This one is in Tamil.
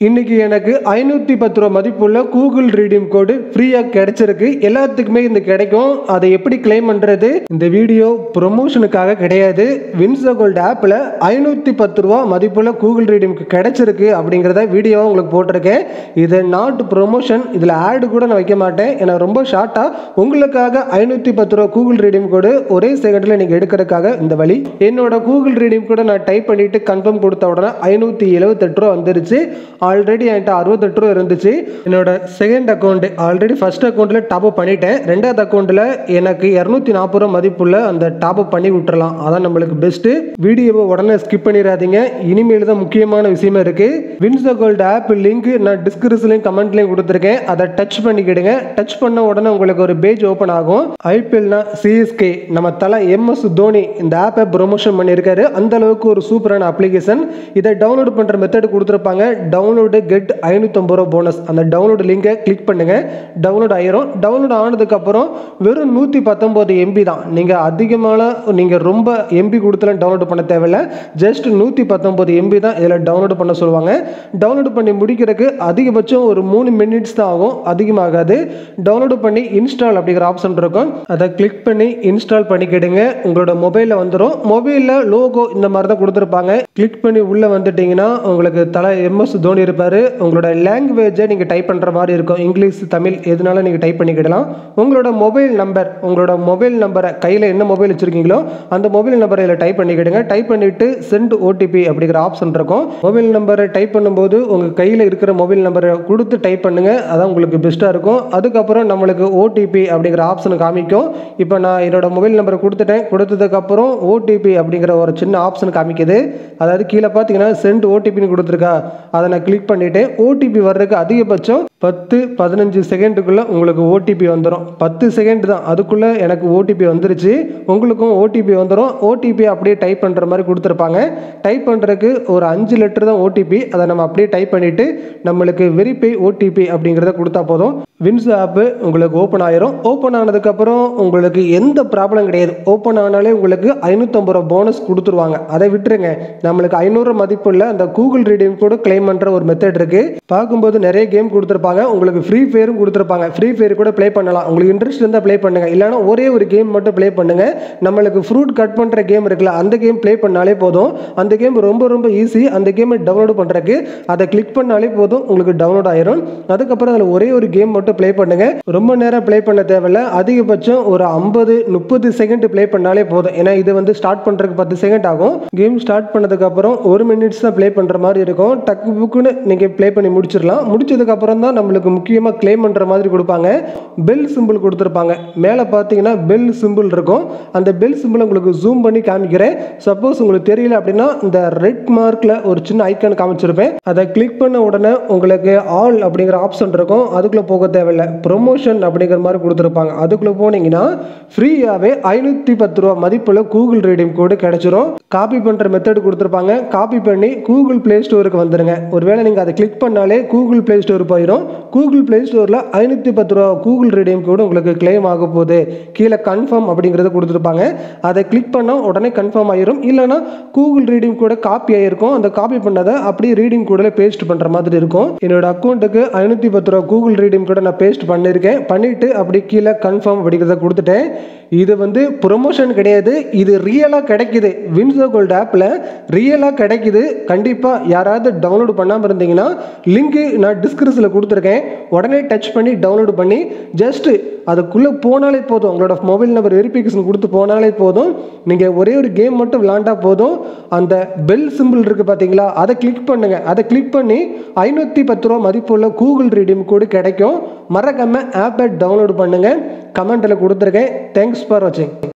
இன்னைக்கு எனக்கு ஐநூற்றி பத்து ரூபா மதிப்புள்ள கூகுள் ரீடீம் கோடு ஃப்ரீயாக கிடைச்சிருக்கு எல்லாத்துக்குமே இந்த கிடைக்கும் அதை எப்படி கிளைம் பண்ணுறது இந்த வீடியோ ப்ரொமோஷனுக்காக கிடையாது வின்சோ கோல்டு ஆப்பில் ஐநூற்றி பத்து ரூபா மதிப்புள்ள கூகுள் ரீடீமுக்கு கிடைச்சிருக்கு அப்படிங்கிறத வீடியோவை உங்களுக்கு போட்டிருக்கேன் இது நாட் ப்ரொமோஷன் இதில் ஆடு கூட நான் வைக்க மாட்டேன் ஏன்னா ரொம்ப ஷார்ட்டாக உங்களுக்காக ஐநூற்றி பத்து ரூபா கூகுள் ரீடீம் கோடு ஒரே செகண்டில் நீங்கள் எடுக்கிறதுக்காக இந்த வழி என்னோட கூகுள் ரீடீம் கூட நான் டைப் பண்ணிட்டு கன்ஃபார்ம் கொடுத்த உடனே ஐநூற்றி எழுபத்தெட்டு ரூபா வந்துருச்சு ஆல்ரெடி என்கிட்ட அறுபத்தெட்டு ரூபா இருந்துச்சு என்னோட செகண்ட் அக்கௌண்ட் ஆல்ரெடி ஃபர்ஸ்ட் அக்கௌண்ட்டில் டாப் அப் பண்ணிட்டேன் ரெண்டாவது அக்கௌண்ட்டில் எனக்கு இரநூத்தி நாற்பது ரூபா மதிப்புள்ள அந்த டாப் அப் பண்ணி விட்டுறலாம் அதான் நம்மளுக்கு பெஸ்ட்டு வீடியோவை உடனே ஸ்கிப் பண்ணிடாதீங்க இனிமேல் தான் முக்கியமான விஷயமா இருக்கு வின்சோ கோல்டு ஆப் லிங்க் நான் டிஸ்கிரிப்ஷன்லையும் கமெண்ட்லையும் கொடுத்துருக்கேன் அதை டச் பண்ணிக்கிடுங்க டச் பண்ண உடனே உங்களுக்கு ஒரு பேஜ் ஓப்பன் ஆகும் ஐபிஎல்னா சிஎஸ்கே நம்ம தலை எம்எஸ் தோனி இந்த ஆப்பை ப்ரொமோஷன் பண்ணியிருக்காரு அந்த அளவுக்கு ஒரு சூப்பரான அப்ளிகேஷன் இதை டவுன்லோட் பண்ணுற மெத்தட் கொடுத்துருப்பாங்க டவுன்லோடு கெட் ஐநூற்றம்பது ரூபா போனஸ் அந்த டவுன்லோடு லிங்கை கிளிக் பண்ணுங்க டவுன்லோட் ஆயிரும் டவுன்லோட் ஆனதுக்கப்புறம் வெறும் நூற்றி பத்தொம்போது எம்பி தான் நீங்கள் அதிகமான நீங்கள் ரொம்ப எம்பி கொடுத்துலாம் டவுன்லோட் பண்ண தேவையில்ல ஜஸ்ட் நூற்றி பத்தொம்போது எம்பி தான் இதில் டவுன்லோட் பண்ண சொல்லுவாங்க டவுன்லோட் பண்ணி முடிக்கிறதுக்கு அதிகபட்சம் ஒரு மூணு மினிட்ஸ் தான் ஆகும் அதிகமாகாது டவுன்லோட் பண்ணி இன்ஸ்டால் அப்படிங்கிற ஆப்ஷன் இருக்கும் அதை கிளிக் பண்ணி இன்ஸ்டால் பண்ணிக்கிடுங்க உங்களோட மொபைலில் வந்துடும் மொபைலில் லோகோ இந்த மாதிரி தான் கொடுத்துருப்பாங்க கிளிக் பண்ணி உள்ளே வந்துட்டீங்கன்னா உங்களுக்கு தலை எம்எஸ் தோனி இருப்பார் உங்களோட லாங்குவேஜை நீங்கள் டைப் பண்ணுற மாதிரி இருக்கும் இங்கிலீஷ் தமிழ் எதுனாலும் நீங்கள் டைப் பண்ணிக்கிடலாம் உங்களோட மொபைல் நம்பர் உங்களோட மொபைல் நம்பரை கையில் என்ன மொபைல் வச்சுருக்கீங்களோ அந்த மொபைல் நம்பரை இதில் டைப் பண்ணிக்கிடுங்க டைப் பண்ணிவிட்டு சென்ட் ஓடிபி அப்படிங்கிற ஆப்ஷன் இருக்கும் மொபைல் நம்பரை டைப் பண்ணும்போது உங்கள் கையில் இருக்கிற மொபைல் நம்பரை கொடுத்து டைப் பண்ணுங்கள் அதான் உங்களுக்கு பெஸ்ட்டாக இருக்கும் அதுக்கப்புறம் நம்மளுக்கு ஓடிபி அப்படிங்கிற ஆப்ஷன் காமிக்கும் இப்போ நான் என்னோட மொபைல் நம்பரை கொடுத்துட்டேன் கொடுத்ததுக்கப்புறம் ஓடிபி அப்படிங்கிற ஒரு சின்ன ஆப்ஷன் காமிக்குது அதாவது கீழே பார்த்தீங்கன்னா சென்ட் ஓடிபின்னு கொடுத்துருக்கா அதை நான் கிளிக் பண்ணிவிட்டேன் ஓடிபி வர்றதுக்கு அதிகபட்சம் பத்து பதினஞ்சு செகண்டுக்குள்ளே உங்களுக்கு ஓடிபி வந்துடும் பத்து செகண்ட் தான் அதுக்குள்ளே எனக்கு ஓடிபி வந்துருச்சு உங்களுக்கும் ஓடிபி வந்துடும் ஓடிபி அப்படியே டைப் பண்ணுற மாதிரி கொடுத்துருப்பாங்க டைப் பண்ணுறதுக்கு ஒரு அஞ்சு லெட்டர் தான் ஓடிபி அதை நம்ம அப்படியே டைப் பண்ணிவிட்டு நம்மளுக்கு வெரிஃபை ஓடிபி அப்படிங்கிறத கொடுத்தா போதும் வின்ஸ் ஆப்பு உங்களுக்கு ஓப்பன் ஆயிரும் ஓப்பன் ஆனதுக்கப்புறம் உங்களுக்கு எந்த ப்ராப்ளம் கிடையாது ஓப்பன் ஆனாலே உங்களுக்கு ஐநூற்றம்பது ரூபா போனஸ் கொடுத்துருவாங்க அதை விட்டுருங்க நம்மளுக்கு ஐநூறு மதிப்புள்ள அந்த கூகுள் ரீடிங் கூட கிளைம் பண்ணுற ஒரு மெத்தட் இருக்குது பார்க்கும்போது நிறைய கேம் கொடுத்துருப்பாங்க உங்களுக்கு ஃப்ரீ ஃபயரும் கொடுத்துருப்பாங்க ஃப்ரீ ஃபயர் கூட ப்ளே பண்ணலாம் உங்களுக்கு இன்ட்ரெஸ்ட் இருந்தால் ப்ளே பண்ணுங்க இல்லைனா ஒரே ஒரு கேம் மட்டும் ப்ளே பண்ணுங்க நம்மளுக்கு ஃப்ரூட் கட் பண்ணுற கேம் இருக்குல்ல அந்த கேம் ப்ளே பண்ணாலே போதும் அந்த கேம் ரொம்ப ரொம்ப ஈஸி அந்த கேமை டவுன்லோட் பண்ணுறதுக்கு அதை கிளிக் பண்ணாலே போதும் உங்களுக்கு டவுன்லோட் ஆயிரும் அதுக்கப்புறம் அதில் ஒரே ஒரு கேம் மட்டும் ப்ளே பண்ணுங்க ரொம்ப நேரம் ப்ளே பண்ண தேவையில்ல அதிகபட்சம் ஒரு ஐம்பது முப்பது செகண்ட் ப்ளே பண்ணாலே போதும் ஏன்னா இது வந்து ஸ்டார்ட் பண்ணுறதுக்கு பத்து செகண்ட் ஆகும் கேம் ஸ்டார்ட் பண்ணதுக்கப்புறம் ஒரு மினிட்ஸ் தான் ப்ளே பண்ணுற மாதிரி இருக்கும் டக்கு புக்குன்னு நீங்கள் ப்ளே பண்ணி முடிச்சிடலாம் முடிச்சதுக்கப்புறம் தான் நம்மளுக்கு முக்கியமாக க்ளைம் பண்ணுற மாதிரி கொடுப்பாங்க பெல் சிம்பிள் கொடுத்துருப்பாங்க மேலே பார்த்தீங்கன்னா பெல் சிம்பிள் இருக்கும் அந்த பெல் சிம்பிள் உங்களுக்கு ஜூம் பண்ணி காமிக்கிறேன் சப்போஸ் உங்களுக்கு தெரியல அப்படின்னா இந்த ரெட் மார்க்கில் ஒரு சின்ன ஐக்கான் காமிச்சிருப்பேன் அதை கிளிக் பண்ண உடனே உங்களுக்கு ஆல் அப்படிங்கிற ஆப்ஷன் இருக்கும் அதுக்குள்ளே போக தேவையில்லை ப்ரொமோஷன் அப்படிங்கிற மாதிரி கொடுத்துருப்பாங்க அதுக்குள்ளே போனீங்கன்னா ஃப்ரீயாகவே ஐநூற்றி பத்து ரூபா மதிப்புள்ள கூகுள் ரீடிங் கோடு கிடைச்சிரும் காப்பி பண்ணுற மெத்தட் கொடுத்துருப்பாங்க காப்பி பண்ணி கூகுள் ப்ளே ஸ்டோருக்கு வந்துருங்க ஒருவேளை நீங்கள் அதை கிளிக் பண்ணாலே கூகுள் ப்ளே ஸ்டோர் போயிடும் கூகுள் ப்ளே ஸ்டோரில் ஐநூற்றி பத்து ரூபா கூகுள் ரீடிங் கோடு உங்களுக்கு கிளைம் ஆக போகுது கீழே கன்ஃபார்ம் அப்படிங்கிறத கொடுத்துருப்பாங்க அதை கிளிக் பண்ணால் உடனே கன்ஃபார்ம் ஆயிரும் இல்லைனா கூகுள் ரீடிங் கூட காப்பி ஆகிருக்கும் அந்த காப்பி பண்ணதை அப்படியே ரீடிங் கூட பேஸ்ட் பண்ணுற மாதிரி இருக்கும் என்னோட அக்கௌண்ட்டுக்கு ஐநூற்றி பத்து ரூபா கூகுள் ரீடிங் கூட நான் பேஸ்ட் பண்ணியிருக்கேன் பண்ணிவிட்டு அப்படி கீழே கன்ஃபார்ம் அப்படிங்கிறத கொடுத்துட்டேன் இது வந்து ப்ரொமோஷன் கிடையாது இது ரியலாக கிடைக்குது வின்சோ கோல்டு ஆப்பில் ரியலாக கிடைக்குது கண்டிப்பாக யாராவது டவுன்லோட் பண்ணாமல் இருந்தீங்கன்னா லிங்க்கு நான் டிஸ்கிரிப்ஷனில் கொடுத்துருக்கேன் உடனே டச் பண்ணி டவுன்லோட் பண்ணி ஜஸ்ட்டு அதுக்குள்ளே போனாலே போதும் உங்களோட மொபைல் நம்பர் வெரிஃபிகேஷன் கொடுத்து போனாலே போதும் நீங்கள் ஒரே ஒரு கேம் மட்டும் விளாண்டா போதும் அந்த பெல் சிம்பிள் இருக்குது பார்த்தீங்களா அதை கிளிக் பண்ணுங்கள் அதை கிளிக் பண்ணி ஐநூற்றி பத்து ரூபா மதிப்புள்ள கூகுள் ரீடிம் கூட கிடைக்கும் மறக்காமல் ஆப்பை டவுன்லோட் பண்ணுங்கள் கமெண்ட்டில் கொடுத்துருக்கேன் தேங்க்ஸ் ஃபார் வாட்சிங்